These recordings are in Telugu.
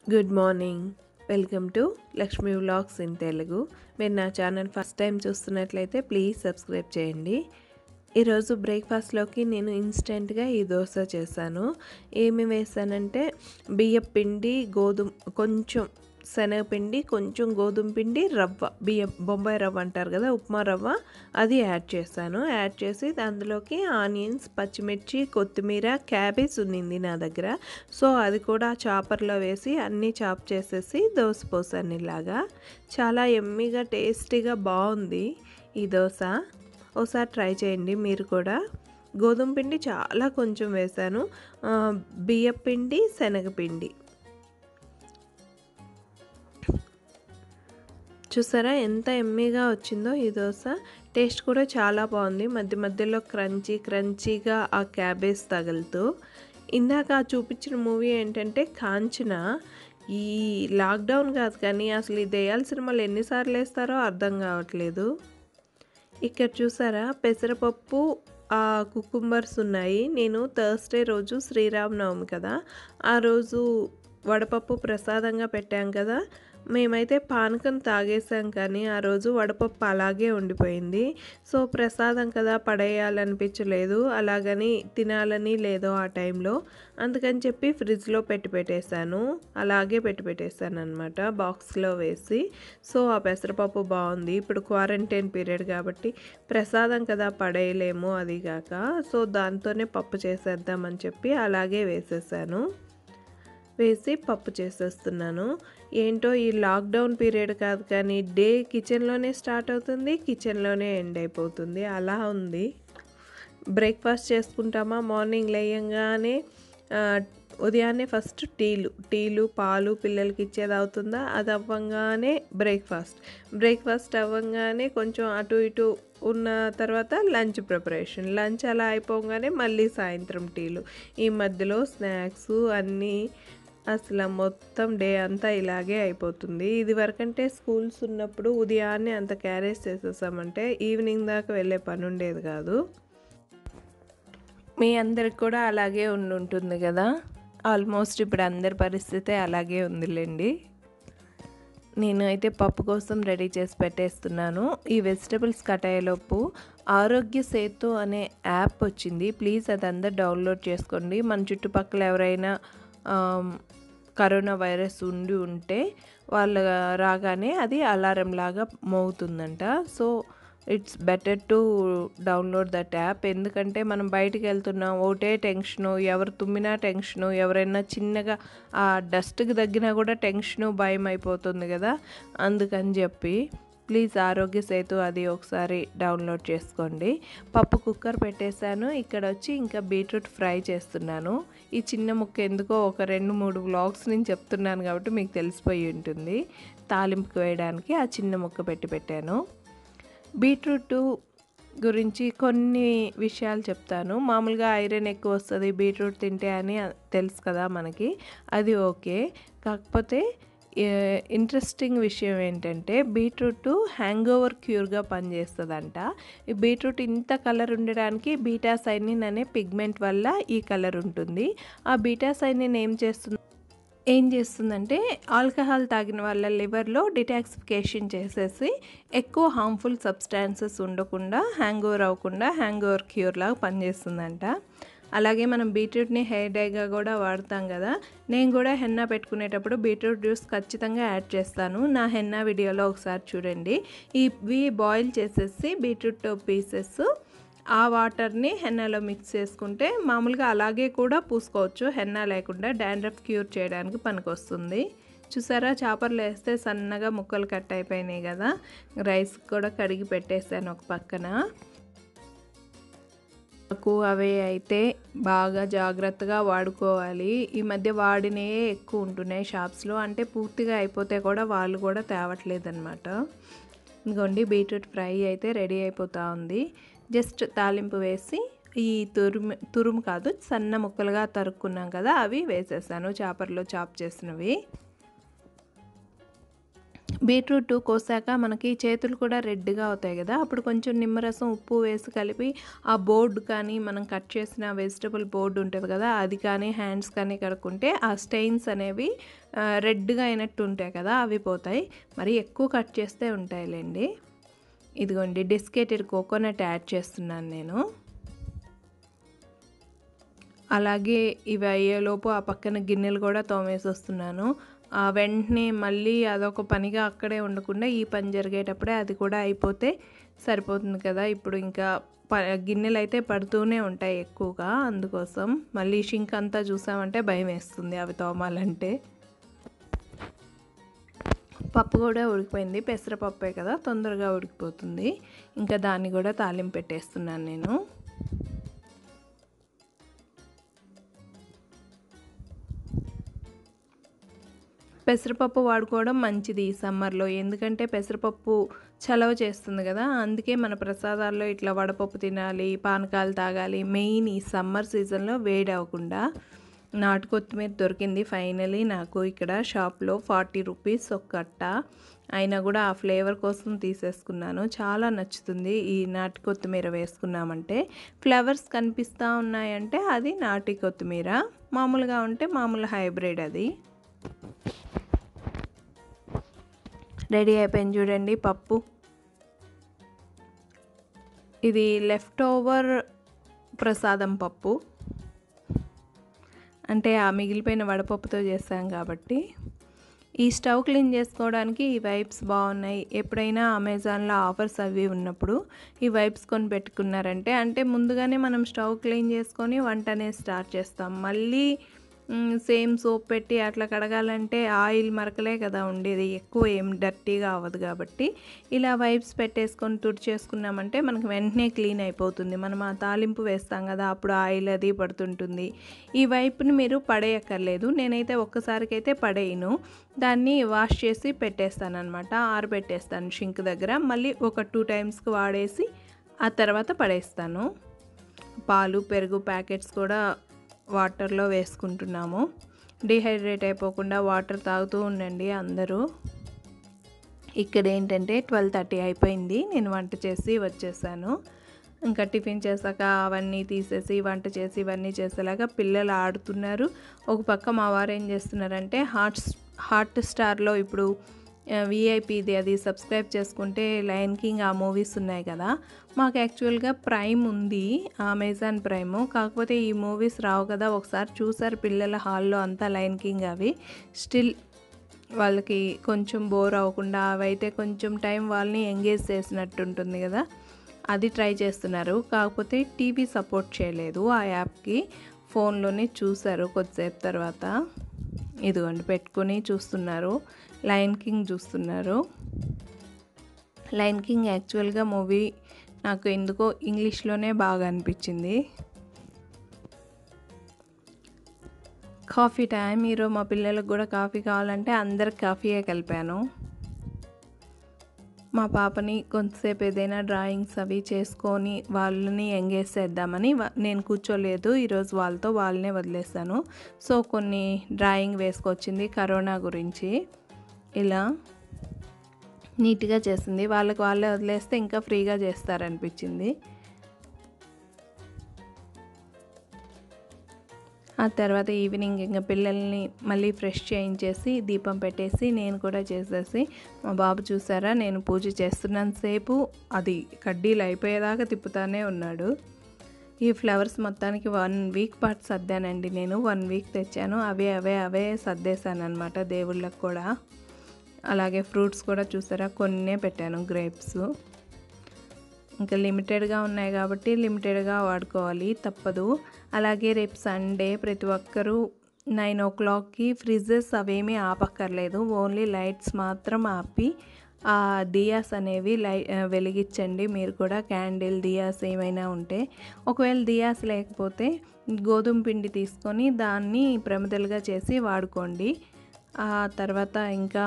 good morning welcome to Lakshmi vlogs in Telugu మీరు నా ఛానల్ ఫస్ట్ టైం చూస్తున్నట్లయితే ప్లీజ్ సబ్స్క్రైబ్ చేయండి ఈరోజు బ్రేక్ఫాస్ట్లోకి నేను ఇన్స్టెంట్గా ఈ దోశ చేశాను ఏమి వేసానంటే బియ్యం పిండి గోధుమ కొంచెం శనగపిండి కొంచెం గోధుమ పిండి రవ్వ బియ్యం బొంబాయి రవ్వ అంటారు కదా ఉప్మా రవ్వ అది యాడ్ చేశాను యాడ్ చేసి అందులోకి ఆనియన్స్ పచ్చిమిర్చి కొత్తిమీర క్యాబేజ్ ఉన్నింది నా దగ్గర సో అది కూడా చాపర్లో వేసి అన్నీ చాప్ చేసేసి దోశ పోసాను ఇలాగా చాలా ఎమ్మిగా టేస్టీగా బాగుంది ఈ దోశ ఒకసారి ట్రై చేయండి మీరు కూడా గోధుమ పిండి చాలా కొంచెం వేశాను బియ్యం పిండి శనగపిండి చూసారా ఎంత ఎమ్మీగా వచ్చిందో ఈ దోశ టేస్ట్ కూడా చాలా బాగుంది మధ్య మధ్యలో క్రంచీ క్రంచీగా ఆ క్యాబేజ్ తగులుతూ ఇందాక చూపించిన మూవీ ఏంటంటే కాంచన ఈ లాక్డౌన్ కాదు కానీ అసలు ఈ దెయ్యాల సినిమాలు ఎన్నిసార్లు వేస్తారో అర్థం కావట్లేదు ఇక్కడ చూసారా పెసరపప్పు ఆ కుకుంబర్స్ ఉన్నాయి నేను థర్స్డే రోజు శ్రీరామనవమి కదా ఆ రోజు వడపప్పు ప్రసాదంగా పెట్టాం కదా మేమైతే పానకం తాగేసాం కానీ ఆ రోజు వడపప్పు అలాగే ఉండిపోయింది సో ప్రసాదం కదా పడేయాలనిపించలేదు అలాగని తినాలని లేదో ఆ టైంలో అందుకని చెప్పి ఫ్రిడ్జ్లో పెట్టి పెట్టేశాను అలాగే పెట్టి పెట్టేశాను అనమాట బాక్స్లో వేసి సో ఆ పెసరపప్పు బాగుంది ఇప్పుడు క్వారంటైన్ పీరియడ్ కాబట్టి ప్రసాదం కదా పడేయలేము అది కాక సో దాంతోనే పప్పు చేసేద్దామని చెప్పి అలాగే వేసేసాను వేసి పప్పు చేసేస్తున్నాను ఏంటో ఈ లాక్డౌన్ పీరియడ్ కాదు కానీ డే కిచెన్లోనే స్టార్ట్ అవుతుంది కిచెన్లోనే ఎండ్ అయిపోతుంది అలా ఉంది బ్రేక్ఫాస్ట్ చేసుకుంటామా మార్నింగ్ లేయంగానే ఉదయాన్నే ఫస్ట్ టీలు టీలు పాలు పిల్లలకి ఇచ్చేది అవుతుందా అది అవ్వంగానే బ్రేక్ఫాస్ట్ బ్రేక్ఫాస్ట్ అవ్వంగానే కొంచెం అటు ఇటు ఉన్న తర్వాత లంచ్ ప్రిపరేషన్ లంచ్ అలా అయిపోగానే మళ్ళీ సాయంత్రం టీలు ఈ మధ్యలో స్నాక్స్ అన్నీ అసలు మొత్తం డే అంతా ఇలాగే అయిపోతుంది ఇది వరకంటే స్కూల్స్ ఉన్నప్పుడు ఉదయాన్నే అంత క్యారేజ్ చేసేసామంటే ఈవినింగ్ దాకా వెళ్ళే పని ఉండేది కాదు మీ అందరికి కూడా అలాగే ఉండి ఉంటుంది కదా ఆల్మోస్ట్ ఇప్పుడు అందరి పరిస్థితి అలాగే ఉందిలేండి నేను అయితే పప్పు కోసం రెడీ చేసి పెట్టేస్తున్నాను ఈ వెజిటబుల్స్ కట్ అయ్యేలోపు ఆరోగ్య సేతు అనే యాప్ వచ్చింది ప్లీజ్ అది అందరు డౌన్లోడ్ చేసుకోండి మన చుట్టుపక్కల ఎవరైనా కరోనా వైరస్ ఉండి ఉంటే వాళ్ళు రాగానే అది అలారం లాగా మోగుతుందంట so it's better to download that app ఎందుకంటే మనం బయటికి వెళ్తున్నాం ఒకటే టెన్షను ఎవరు తుమ్మినా టెన్షను ఎవరైనా చిన్నగా ఆ డస్ట్కి తగ్గినా కూడా టెన్షను భయం అయిపోతుంది కదా అందుకని చెప్పి ప్లీజ్ ఆరోగ్య సేతు అది ఒకసారి డౌన్లోడ్ చేసుకోండి పప్పు కుక్కర్ పెట్టేశాను ఇక్కడ వచ్చి ఇంకా బీట్రూట్ ఫ్రై చేస్తున్నాను ఈ చిన్న ముక్క ఎందుకో ఒక రెండు మూడు వ్లాగ్స్ నేను చెప్తున్నాను కాబట్టి మీకు తెలిసిపోయి ఉంటుంది తాలింపుకి వేయడానికి ఆ చిన్న ముక్క పెట్టి పెట్టాను బీట్రూట్ గురించి కొన్ని విషయాలు చెప్తాను మామూలుగా ఐరన్ ఎక్కువ వస్తుంది బీట్రూట్ తింటే అని తెలుసు కదా మనకి అది ఓకే కాకపోతే ఇంట్రెస్టింగ్ విషయం ఏంటంటే బీట్రూట్ హ్యాంగ్ ఓవర్ క్యూర్గా పనిచేస్తుందంట ఈ బీట్రూట్ ఇంత కలర్ ఉండడానికి బీటాసైనిన్ అనే పిగ్మెంట్ వల్ల ఈ కలర్ ఉంటుంది ఆ బీటాసైనిన్ ఏం చేస్తుంది ఏం చేస్తుందంటే ఆల్కహాల్ తాగిన వాళ్ళ లివర్లో డిటాక్సిఫికేషన్ చేసేసి ఎక్కువ హార్మ్ఫుల్ సబ్స్టాన్సెస్ ఉండకుండా హ్యాంగ్ ఓవర్ అవ్వకుండా హ్యాంగ్ ఓవర్ క్యూర్ లాగా పనిచేస్తుందంట అలాగే మనం బీట్రూట్ని హెయిర్ డైగా కూడా వాడతాం కదా నేను కూడా హెన్నా పెట్టుకునేటప్పుడు బీట్రూట్ జ్యూస్ ఖచ్చితంగా యాడ్ చేస్తాను నా హెన్నా వీడియోలో ఒకసారి చూడండి ఇవి బాయిల్ చేసేసి బీట్రూట్ పీసెస్ ఆ వాటర్ని హెన్నాలో మిక్స్ చేసుకుంటే మామూలుగా అలాగే కూడా పూసుకోవచ్చు హెన్నా లేకుండా డాండ్రఫ్ క్యూర్ చేయడానికి పనికొస్తుంది చూసారా చాపర్లు వేస్తే సన్నగా ముక్కలు కట్ అయిపోయినాయి కదా రైస్ కూడా కడిగి పెట్టేసాను ఒక పక్కన నాకు అవి అయితే బాగా జాగ్రత్తగా వాడుకోవాలి ఈ మధ్య వాడినే ఎక్కువ ఉంటున్నాయి షాప్స్లో అంటే పూర్తిగా అయిపోతే కూడా వాళ్ళు కూడా తేవట్లేదు అనమాట ఇంకోండి బీట్రూట్ ఫ్రై అయితే రెడీ అయిపోతూ ఉంది జస్ట్ తాలింపు వేసి ఈ తురుము తురుము కాదు సన్న ముక్కలుగా తరుక్కున్నాం కదా అవి వేసేసాను చాపర్లో చాప్ చేసినవి బీట్రూట్ కోసాక మనకి చేతులు కూడా రెడ్గా అవుతాయి కదా అప్పుడు కొంచెం నిమ్మరసం ఉప్పు వేసి కలిపి ఆ బోర్డు కానీ మనం కట్ చేసిన వెజిటబుల్ బోర్డు ఉంటుంది కదా అది కానీ హ్యాండ్స్ కానీ కడుక్కుంటే ఆ స్టెయిన్స్ అనేవి రెడ్గా అయినట్టు ఉంటాయి కదా అవి పోతాయి మరి ఎక్కువ కట్ చేస్తే ఉంటాయిలేండి ఇదిగోండి డిస్కేటెడ్ కోకోనట్ యాడ్ చేస్తున్నాను నేను అలాగే ఇవి అయ్యేలోపు ఆ పక్కన గిన్నెలు కూడా తోమేసి వస్తున్నాను ఆ వెంటనే మళ్ళీ అదొక పనిగా అక్కడే ఉండకుండా ఈ పని జరిగేటప్పుడే అది కూడా అయిపోతే సరిపోతుంది కదా ఇప్పుడు ఇంకా ప గిన్నెలు అయితే పడుతూనే ఉంటాయి ఎక్కువగా అందుకోసం మళ్ళీ షింక్ అంతా చూసామంటే భయం వేస్తుంది అవి తోమాలంటే పప్పు కూడా ఉడికిపోయింది పెసరపప్పే కదా తొందరగా ఉడికిపోతుంది ఇంకా దాన్ని కూడా తాలింపు పెట్టేస్తున్నాను నేను పెసరపప్పు వాడుకోవడం మంచిది ఈ సమ్మర్లో ఎందుకంటే పెసరపప్పు చలవ చేస్తుంది కదా అందుకే మన ప్రసాదాల్లో ఇట్లా వడపప్పు తినాలి పానకాలు తాగాలి మెయిన్ ఈ సమ్మర్ సీజన్లో వేడి అవ్వకుండా నాటు కొత్తిమీర దొరికింది ఫైనలీ నాకు ఇక్కడ షాప్లో ఫార్టీ రూపీస్ ఒక కట్ట అయినా కూడా ఆ ఫ్లేవర్ కోసం తీసేసుకున్నాను చాలా నచ్చుతుంది ఈ నాటి కొత్తిమీర వేసుకున్నామంటే ఫ్లవర్స్ కనిపిస్తూ ఉన్నాయంటే అది నాటి కొత్తిమీర మామూలుగా ఉంటే మామూలు హైబ్రిడ్ అది రెడీ అయిపోయింది చూడండి పప్పు ఇది లెఫ్ట్ ఓవర్ ప్రసాదం పప్పు అంటే ఆ మిగిలిపోయిన వడపప్పుతో చేస్తాం కాబట్టి ఈ స్టవ్ క్లీన్ చేసుకోవడానికి ఈ వైప్స్ బాగున్నాయి ఎప్పుడైనా అమెజాన్లో ఆఫర్స్ అవి ఉన్నప్పుడు ఈ వైప్స్ కొని పెట్టుకున్నారంటే అంటే ముందుగానే మనం స్టవ్ క్లీన్ చేసుకొని వంట అనేది స్టార్ట్ చేస్తాం మళ్ళీ సేమ్ సోప్ పెట్టి అట్లా కడగాలంటే ఆయిల్ మరకలే కదా ఉండేది ఎక్కువ ఏం డర్టీగా అవ్వదు కాబట్టి ఇలా వైప్స్ పెట్టేసుకొని తుడిచేసుకున్నామంటే మనకు వెంటనే క్లీన్ అయిపోతుంది మనం ఆ తాలింపు వేస్తాం కదా అప్పుడు ఆయిల్ అది పడుతుంటుంది ఈ వైపుని మీరు పడేయక్కర్లేదు నేనైతే ఒక్కసారికైతే పడేయను దాన్ని వాష్ చేసి పెట్టేస్తాను అనమాట ఆరబెట్టేస్తాను షింక్ దగ్గర మళ్ళీ ఒక టూ టైమ్స్కి వాడేసి ఆ తర్వాత పడేస్తాను పాలు పెరుగు ప్యాకెట్స్ కూడా వాటర్లో వేసుకుంటున్నాము డిహైడ్రేట్ అయిపోకుండా వాటర్ తాగుతూ ఉండండి అందరూ ఇక్కడ ఏంటంటే ట్వెల్వ్ థర్టీ అయిపోయింది నేను వంట చేసి వచ్చేసాను ఇంకా టిఫిన్ చేశాక అవన్నీ తీసేసి వంట చేసి ఇవన్నీ చేసేలాగా పిల్లలు ఆడుతున్నారు ఒక పక్క మా వారు ఏం చేస్తున్నారంటే హాట్ హాట్ స్టార్లో ఇప్పుడు విఐపిది అది సబ్స్క్రైబ్ చేసుకుంటే లయన్ కింగ్ ఆ మూవీస్ ఉన్నాయి కదా మాకు యాక్చువల్గా ప్రైమ్ ఉంది అమెజాన్ ప్రైమ్ కాకపోతే ఈ మూవీస్ రావు కదా ఒకసారి చూసారు పిల్లల హాల్లో అంతా లయన్ కింగ్ అవి స్టిల్ వాళ్ళకి కొంచెం బోర్ అవ్వకుండా అవైతే కొంచెం టైం వాళ్ళని ఎంగేజ్ చేసినట్టు ఉంటుంది కదా అది ట్రై చేస్తున్నారు కాకపోతే టీవీ సపోర్ట్ చేయలేదు ఆ యాప్కి ఫోన్లోనే చూశారు కొద్దిసేపు తర్వాత ఇదిగోండి పెట్టుకొని చూస్తున్నారు లయన్ కింగ్ చూస్తున్నారు లయన్ కింగ్ యాక్చువల్గా మూవీ నాకు ఎందుకో ఇంగ్లీష్లోనే బాగా అనిపించింది కాఫీ టైం ఈరోజు మా పిల్లలకు కూడా కాఫీ కావాలంటే అందరికి కాఫీయే కలిపాను మా పాపని కొంతసేపు ఏదైనా డ్రాయింగ్స్ అవి చేసుకొని వాళ్ళని ఎంగేజ్ చేద్దామని నేను కూర్చోలేదు ఈరోజు వాళ్ళతో వాళ్ళనే వదిలేస్తాను సో కొన్ని డ్రాయింగ్ వేసుకొచ్చింది కరోనా గురించి ఇలా నీట్గా చేసింది వాళ్ళకి వాళ్ళే వదిలేస్తే ఇంకా ఫ్రీగా చేస్తారనిపించింది ఆ తర్వాత ఈవినింగ్ ఇంకా పిల్లల్ని మళ్ళీ ఫ్రెష్ చేయించేసి దీపం పెట్టేసి నేను కూడా చేసేసి మా బాబు చూసారా నేను పూజ చేస్తున్నంతసేపు అది కడ్డీలు అయిపోయేదాకా తిప్పుతానే ఉన్నాడు ఈ ఫ్లవర్స్ మొత్తానికి వన్ వీక్ పాటు సర్దానండి నేను వన్ వీక్ తెచ్చాను అవే అవే అవే సర్దేశాను అనమాట దేవుళ్ళకు కూడా అలాగే ఫ్రూట్స్ కూడా చూసారా కొన్నే పెట్టాను గ్రేప్స్ ఇంకా లిమిటెడ్గా ఉన్నాయి కాబట్టి లిమిటెడ్గా వాడుకోవాలి తప్పదు అలాగే రేపు సండే ప్రతి ఒక్కరూ నైన్ ఓ క్లాక్కి ఫ్రిడ్జెస్ అవేమీ ఆపక్కర్లేదు ఓన్లీ లైట్స్ మాత్రం ఆపి ఆ దియాస్ అనేవి లై వెలిగించండి మీరు కూడా క్యాండిల్ దియాస్ ఏమైనా ఉంటే ఒకవేళ దియాస్ లేకపోతే గోధుమ పిండి తీసుకొని దాన్ని ప్రమిదలుగా చేసి వాడుకోండి ఆ తర్వాత ఇంకా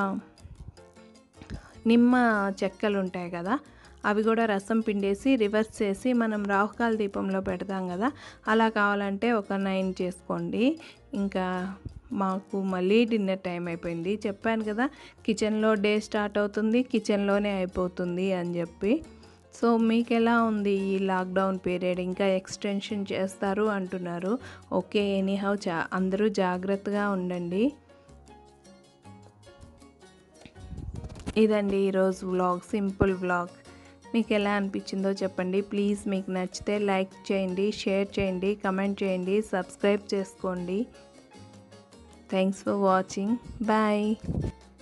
నిమ్మ చెక్కలు ఉంటాయి కదా అవి కూడా రసం పిండేసి రివర్స్ చేసి మనం రాహుకాల దీపంలో పెడతాం కదా అలా కావాలంటే ఒక నైన్ చేసుకోండి ఇంకా మాకు మళ్ళీ డిన్నర్ టైం అయిపోయింది చెప్పాను కదా కిచెన్లో డే స్టార్ట్ అవుతుంది కిచెన్లోనే అయిపోతుంది అని చెప్పి సో మీకు ఎలా ఉంది ఈ లాక్డౌన్ పీరియడ్ ఇంకా ఎక్స్టెన్షన్ చేస్తారు అంటున్నారు ఓకే ఎనీహౌ చా అందరూ జాగ్రత్తగా ఉండండి ఇదండి ఈరోజు వ్లాగ్ సింపుల్ వ్లాగ్ మీకు ఎలా అనిపించిందో చెప్పండి ప్లీజ్ మీకు నచ్చితే లైక్ చేయండి షేర్ చేయండి కమెంట్ చేయండి సబ్స్క్రైబ్ చేసుకోండి థ్యాంక్స్ ఫర్ వాచింగ్ బాయ్